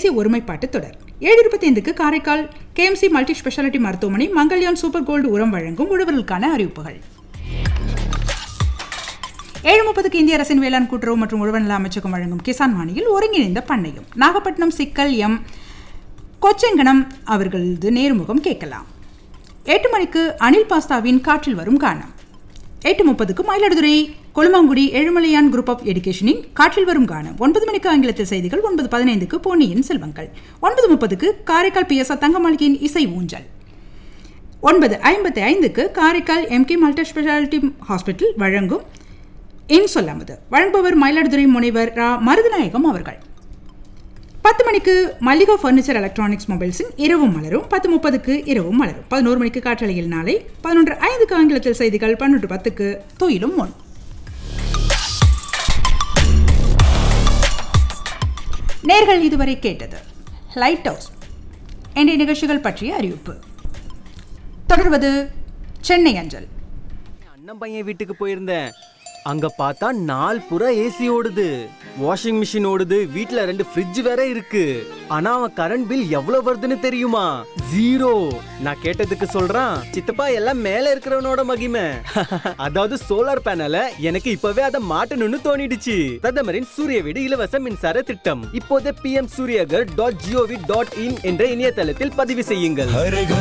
தேசிய ஒருமைப்பாட்டு தொடர் ஏழு இருபத்தைந்துக்கு காரைக்கால் கேஎம்சி மல்டி ஸ்பெஷாலிட்டி மருத்துவமனை மங்கல்யான் சூப்பர் கோல்டு உரம் வழங்கும் உழவர்களுக்கான அறிவிப்புகள் ஏழு முப்பதுக்கு இந்திய அரசின் வேளாண் கூட்டுறவு மற்றும் உழவர் நல அமைச்சகம் வழங்கும் கிசான் வாணியில் ஒருங்கிணைந்த பண்ணையம் நாகப்பட்டினம் சிக்கல் எம் கொச்செங்கனம் அவர்களது நேர்முகம் கேட்கலாம் எட்டு மணிக்கு அனில் பாஸ்தாவின் காற்றில் வரும் கானம் எட்டு முப்பதுக்கு மயிலாடுதுறை கொழுமாங்குடி ஏழுமலையான் குரூப் ஆஃப் எஜுகேஷனின் காற்றில் வரும் கானம் ஒன்பது மணிக்கு ஆங்கிலத்தில் செய்திகள் ஒன்பது பதினைந்துக்கு பொன்னியின் செல்வங்கள் ஒன்பது முப்பதுக்கு காரைக்கால் பிஎஸ்ஆர் தங்கமாளிகையின் இசை ஊஞ்சல் ஒன்பது ஐம்பத்தி ஐந்துக்கு Karaikal MK multi speciality hospital வழங்கும் இன் சொல்லாமது வழங்குபவர் மயிலாடுதுறை முனைவர் ரா மருதநாயகம் அவர்கள் பத்து மணிக்கு மல்லிகா ஃபர்னிச்சர் எலக்ட்ரானிக்ஸ் மொபைல்ஸின் இரவும் மலரும் பத்து முப்பதுக்கு இரவும் மலரும் பதினோரு மணிக்கு காற்றலையில் நாளை பதினொன்று ஐந்துக்கு ஆங்கிலத்தில் செய்திகள் பன்னெண்டு பத்துக்கு தொயிலும் முன் நேர்கள் இதுவரை கேட்டது லைட் ஹவுஸ் என்ற நிகழ்ச்சிகள் பற்றிய அறிவிப்பு தொடர்வது சென்னை அஞ்சல் அண்ணன் பையன் வீட்டுக்கு போயிருந்தேன் அங்க பார்த்தா நாள் புற ஏசி ஓடுது வாஷிங் மிஷின் ஓடுது வீட்ல ரெண்டு ஃப்ரிட்ஜ் வேற இருக்கு ஆனா அவன் கரண்ட் பில் எவ்வளவு வருதுன்னு தெரியுமா ஜீரோ நான் கேட்டதுக்கு சொல்றான் சித்தப்பா எல்லாம் மேல இருக்கிறவனோட மகிமை அதாவது சோலார் பேனல எனக்கு இப்பவே அதை மாட்டணும்னு தோணிடுச்சு பிரதமரின் சூரிய வீடு இலவச மின்சார திட்டம் இப்போதே PM Suryaghar dot G O V dot in என்ற இணையதளத்தில் பதிவு செய்யுங்கள் हर घर